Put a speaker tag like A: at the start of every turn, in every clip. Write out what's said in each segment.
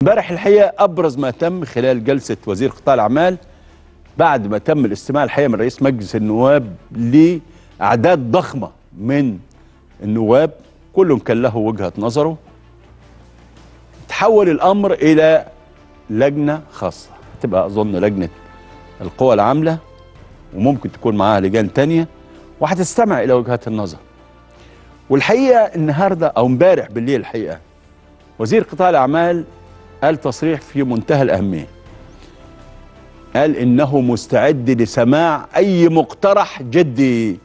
A: امبارح الحقيقه ابرز ما تم خلال جلسه وزير قطاع الاعمال بعد ما تم الاستماع الحقيقه من رئيس مجلس النواب لاعداد ضخمه من النواب كل كان له وجهه نظره تحول الامر الى لجنه خاصه هتبقى اظن لجنه القوى العامله وممكن تكون معاها لجان تانية وهتستمع الى وجهات النظر والحقيقه النهارده او امبارح بالليل الحقيقه وزير قطاع الاعمال قال تصريح في منتهى الاهميه قال انه مستعد لسماع اي مقترح جدي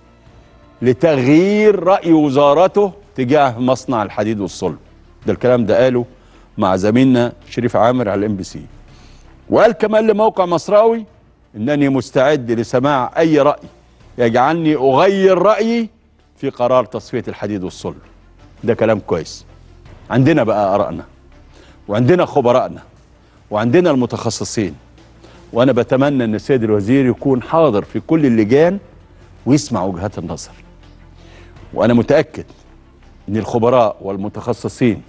A: لتغيير راي وزارته تجاه مصنع الحديد والصلب ده الكلام ده قاله مع زميلنا شريف عامر على الام بي سي وقال كمان لموقع مصراوي انني مستعد لسماع اي راي يجعلني اغير رايي في قرار تصفيه الحديد والصلب ده كلام كويس عندنا بقى ارائنا وعندنا خبرائنا وعندنا المتخصصين وانا بتمنى ان السيد الوزير يكون حاضر في كل اللجان ويسمع وجهات النظر وانا متاكد ان الخبراء والمتخصصين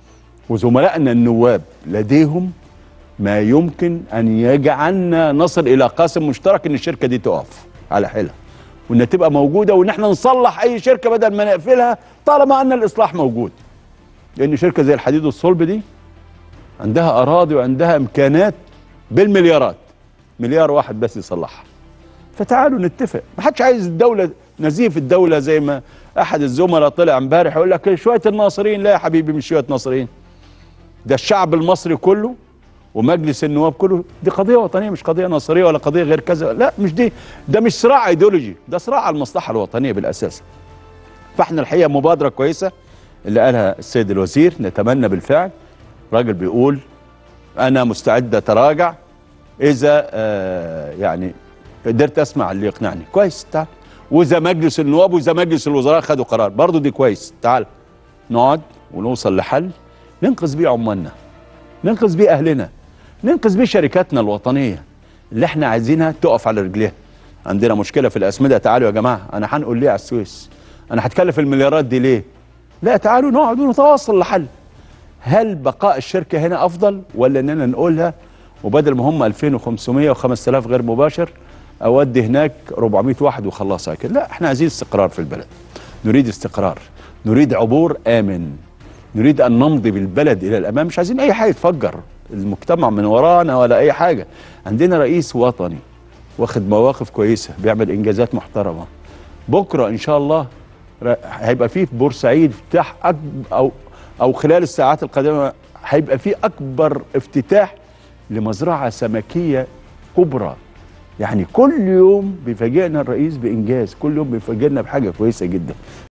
A: وزملائنا النواب لديهم ما يمكن ان يجعلنا نصل الى قاسم مشترك ان الشركه دي تقف على حيلها وانها تبقى موجوده وان احنا نصلح اي شركه بدل ما نقفلها طالما ان الاصلاح موجود لان شركه زي الحديد والصلب دي عندها اراضي وعندها امكانات بالمليارات مليار واحد بس يصلحها فتعالوا نتفق ما حدش عايز الدوله نزيف الدوله زي ما احد الزملاء طلع امبارح يقول لك شويه الناصرين لا يا حبيبي مش شويه ناصرين ده الشعب المصري كله ومجلس النواب كله دي قضيه وطنيه مش قضيه ناصريه ولا قضيه غير كذا لا مش دي ده مش صراع ايديولوجي ده صراع على المصلحه الوطنيه بالاساس فاحنا الحقيقه مبادره كويسه اللي قالها السيد الوزير نتمنى بالفعل راجل بيقول انا مستعد اتراجع اذا آه يعني قدرت اسمع اللي يقنعني كويس تعال واذا مجلس النواب واذا مجلس الوزراء خدوا قرار برضه دي كويس تعال نقعد ونوصل لحل ننقذ بيه عمالنا ننقذ بيه اهلنا ننقذ بيه شركاتنا الوطنيه اللي احنا عايزينها تقف على رجليها عندنا مشكله في الاسمده تعالوا يا جماعه انا هنقول ليه على السويس انا هتكلف المليارات دي ليه لا تعالوا نقعد ونتواصل لحل هل بقاء الشركه هنا افضل ولا اننا نقولها وبدل ما هم 2500 و5000 غير مباشر اودي هناك 400 واحد وخلصها كده لا احنا عايزين استقرار في البلد نريد استقرار نريد عبور امن نريد ان نمضي بالبلد الى الامام مش عايزين اي حاجه تفجر المجتمع من ورانا ولا اي حاجه عندنا رئيس وطني واخد مواقف كويسه بيعمل انجازات محترمه بكره ان شاء الله هيبقى فيه في بورسعيد افتتاح او او خلال الساعات القادمه هيبقى فيه اكبر افتتاح لمزرعه سمكيه كبرى يعني كل يوم بيفاجئنا الرئيس بانجاز كل يوم بيفاجئنا بحاجه كويسه جدا